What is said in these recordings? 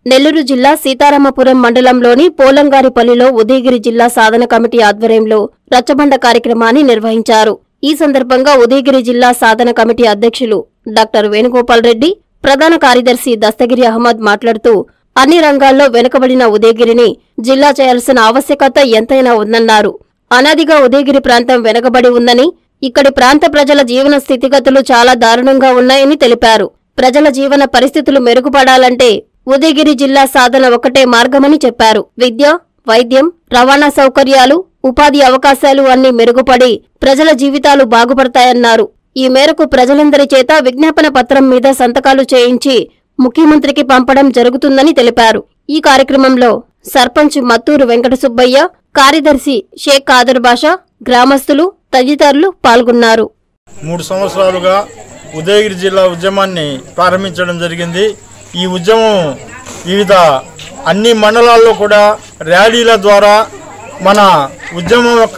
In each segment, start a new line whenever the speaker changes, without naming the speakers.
నెల్లూరు జిల్లా సీతారామపురం మండలంలోని పోలంగారిపల్లిలో ఉదయగిరి జిల్లా సాధన కమిటీ ఆధ్వర్యంలో రచ్చబండ కార్యక్రమాన్ని నిర్వహించారు ఈ సందర్భంగా ఉదయగిరి జిల్లా సాధన కమిటీ అధ్యక్షులు డాక్టర్ వేణుగోపాల్ రెడ్డి ప్రధాన కార్యదర్శి దస్తగిరి అహ్మద్ మాట్లాడుతూ అన్ని రంగాల్లో వెనుకబడిన ఉదయగిరిని జిల్లా చేయాల్సిన ఆవశ్యకత ఎంతైనా ఉందన్నారు అనాదిగా ఉదయగిరి ప్రాంతం వెనుకబడి ఉందని ఇక్కడి ప్రాంత ప్రజల జీవన స్థితిగతులు చాలా దారుణంగా ఉన్నాయని తెలిపారు ప్రజల జీవన పరిస్థితులు మెరుగుపడాలంటే ఉదయగిరి జిల్లా సాధన ఒకటే మార్గమని చెప్పారు విద్య వైద్యం రవాణా సౌకర్యాలు ఉపాధి అవకాశాలు అన్ని మెరుగుపడి ప్రజల జీవితాలు బాగుపడతాయన్నారు ఈ మేరకు ప్రజలందరి చేత విజ్ఞాపన పత్రం మీద సంతకాలు చేయించి ముఖ్యమంత్రికి పంపడం జరుగుతుందని తెలిపారు ఈ కార్యక్రమంలో సర్పంచ్ మత్తూరు వెంకట సుబ్బయ్య కార్యదర్శి షేక్ కాదర్ బాషా గ్రామస్తులు తదితరులు పాల్గొన్నారు
మూడు సంవత్సరాలుగా ఉదయగిరి జిల్లా ఉద్యమాన్ని ప్రారంభించడం జరిగింది ఈ ఉద్యమం వివిధ అన్ని మండలాల్లో కూడా ర్యాలీల ద్వారా మన ఉద్యమం యొక్క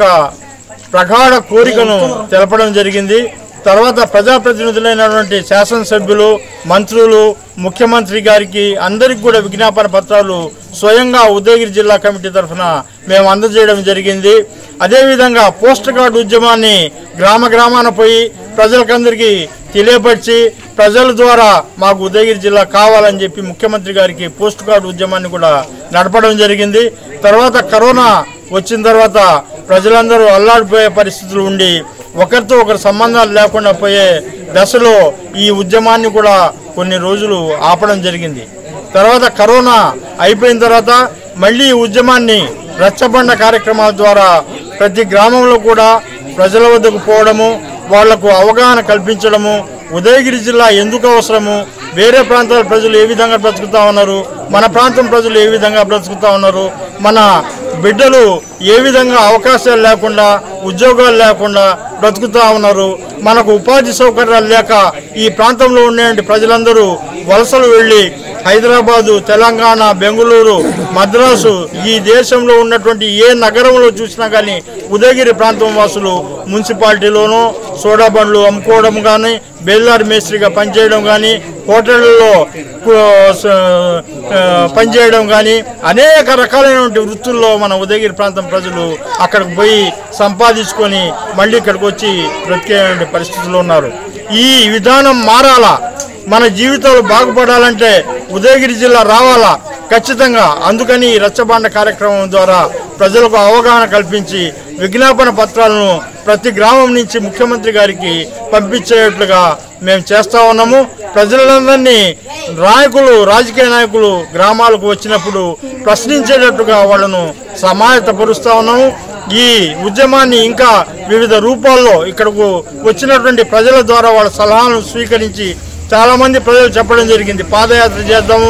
ప్రగాఢ కోరికను తెలపడం జరిగింది తర్వాత ప్రజాప్రతినిధులైనటువంటి శాసనసభ్యులు మంత్రులు ముఖ్యమంత్రి గారికి అందరికి కూడా విజ్ఞాపన పత్రాలు స్వయంగా ఉదయగిరి జిల్లా కమిటీ తరఫున మేము అందజేయడం జరిగింది అదేవిధంగా పోస్ట్ కార్డు ఉద్యమాన్ని గ్రామ గ్రామాన పోయి ప్రజలకందరికీ తెలియపరిచి ప్రజల ద్వారా మాకు ఉదయగిరి జిల్లా కావాలని చెప్పి ముఖ్యమంత్రి గారికి పోస్ట్ కార్డు ఉద్యమాన్ని కూడా నడపడం జరిగింది తర్వాత కరోనా వచ్చిన తర్వాత ప్రజలందరూ అల్లాడిపోయే పరిస్థితులు ఉండి ఒకరితో ఒకరు సంబంధాలు లేకుండా పోయే దశలో ఈ ఉద్యమాన్ని కూడా కొన్ని రోజులు ఆపడం జరిగింది తర్వాత కరోనా అయిపోయిన తర్వాత మళ్ళీ ఈ ఉద్యమాన్ని రచ్చబండ కార్యక్రమాల ద్వారా ప్రతి గ్రామంలో కూడా ప్రజల వద్దకు పోవడము వాళ్లకు అవగాహన కల్పించడము ఉదయగిరి జిల్లా ఎందుకు అవసరము వేరే ప్రాంతాల ప్రజలు ఏ విధంగా బ్రతుకుతా ఉన్నారు మన ప్రాంతం ప్రజలు ఏ విధంగా బ్రతుకుతా ఉన్నారు మన బిడ్డలు ఏ విధంగా అవకాశాలు లేకుండా ఉద్యోగాలు లేకుండా బ్రతుకుతా ఉన్నారు మనకు ఉపాధి సౌకర్యాలు లేక ఈ ప్రాంతంలో ఉండే ప్రజలందరూ వలసలు వెళ్ళి హైదరాబాదు తెలంగాణ బెంగళూరు మద్రాసు ఈ దేశంలో ఉన్నటువంటి ఏ నగరంలో చూసినా కానీ ఉదయగిరి ప్రాంతం వాసులు మున్సిపాలిటీలోనూ సోడా బండ్లు అమ్ముకోవడం కానీ బెల్లారి మేస్త్రిగా పనిచేయడం కానీ హోటళ్లలో కు- స- ఆ, పనిచేయడం కానీ అనేక రకాలైనటువంటి వృత్తుల్లో మన ఉదయగిరి ప్రాంతం ప్రజలు అక్కడికి పోయి సంపాదించుకొని మళ్ళీ ఇక్కడికి వచ్చి బ్రతికే పరిస్థితుల్లో ఉన్నారు ఈ విధానం మారాలా మన జీవితాలు బాగుపడాలంటే ఉదయగిరి జిల్లా రావాలా ఖచ్చితంగా అందుకని ఈ రచ్చబండ కార్యక్రమం ద్వారా ప్రజలకు అవగాహన కల్పించి విజ్ఞాపన పత్రాలను ప్రతి గ్రామం నుంచి ముఖ్యమంత్రి గారికి పంపించేట్లుగా మేము చేస్తా ఉన్నాము ప్రజలందరినీ నాయకులు రాజకీయ నాయకులు గ్రామాలకు వచ్చినప్పుడు ప్రశ్నించేటట్టుగా వాళ్ళను సమాయత్తపరుస్తా ఉన్నాము ఈ ఉద్యమాన్ని ఇంకా వివిధ రూపాల్లో ఇక్కడకు వచ్చినటువంటి ప్రజల ద్వారా వాళ్ళ సలహాలను స్వీకరించి చాలా మంది ప్రజలు చెప్పడం జరిగింది పాదయాత్ర చేద్దాము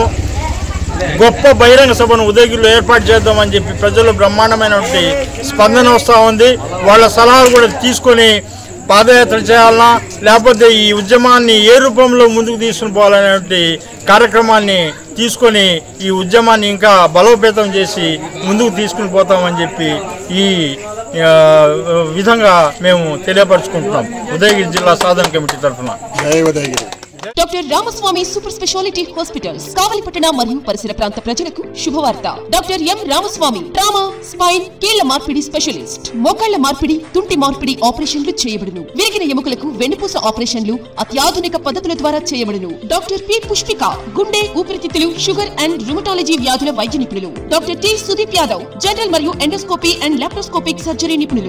గొప్ప బహిరంగ సభను ఉదయగిరిలో ఏర్పాటు చేద్దామని చెప్పి ప్రజలు బ్రహ్మాండమైనటువంటి స్పందన వస్తూ ఉంది వాళ్ళ సలహాలు కూడా తీసుకొని పాదయాత్ర చేయాలన్నా లేకపోతే ఈ ఉద్యమాన్ని ఏ రూపంలో ముందుకు తీసుకుని పోవాలనేటువంటి కార్యక్రమాన్ని తీసుకొని ఈ ఉద్యమాన్ని ఇంకా బలోపేతం చేసి ముందుకు తీసుకుని పోతామని చెప్పి ఈ ఆ, విధంగా మేము తెలియపరచుకుంటున్నాం ఉదయగిరి జిల్లా సాధన కమిటీ తరఫున
జై Udayagiri
doctor Ramaswamy super speciality hospitals కావలిపట్టణ మరియు పరిసర ప్రాంత ప్రజలకు శుభవార్త doctor M Ramaswamy trauma spine కీళ్ల మార్పిడి స్పెషలిస్ట్ మోకాళ్ల మార్పిడి తుంటి మార్పిడి ఆపరేషన్లు చేయబడును విరిగిన ఎముకలకు వెన్నుపూస ఆపరేషన్లు అత్యాధునిక పద్ధతుల ద్వారా చేయబడును డాక్టర్ పి పుష్పిక గుండె ఊపిరితిత్తులు షుగర్ అండ్ రుమటాలజీ వ్యాధుల వైద్య నిపుణులు doctor T Sudeep Yadav general మరియు ఎండోస్కోపీ అండ్ లాప్రోస్కోపిక్ సర్జరీ నిపుణులు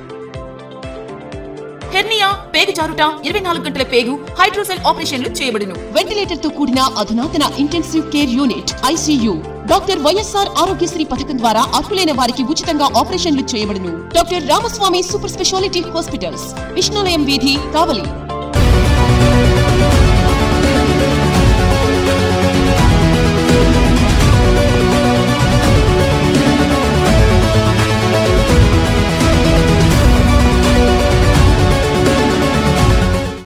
హెర్నియా పేగు జారుట ఇరవై నాలుగు గంటల పేగు హైడ్రోసెల్ ఆపరేషన్లు చేయబడును వెంటిలేటర్ తో కూడిన అధునాతన intensive care unit ICU doctor YSR Aarogyasri పథకం ద్వారా అర్హులైన వారికి ఉచితంగా ఆపరేషన్లు చేయబడును doctor Ramaswamy super speciality hospitals Vishnulayam వీధి కావలి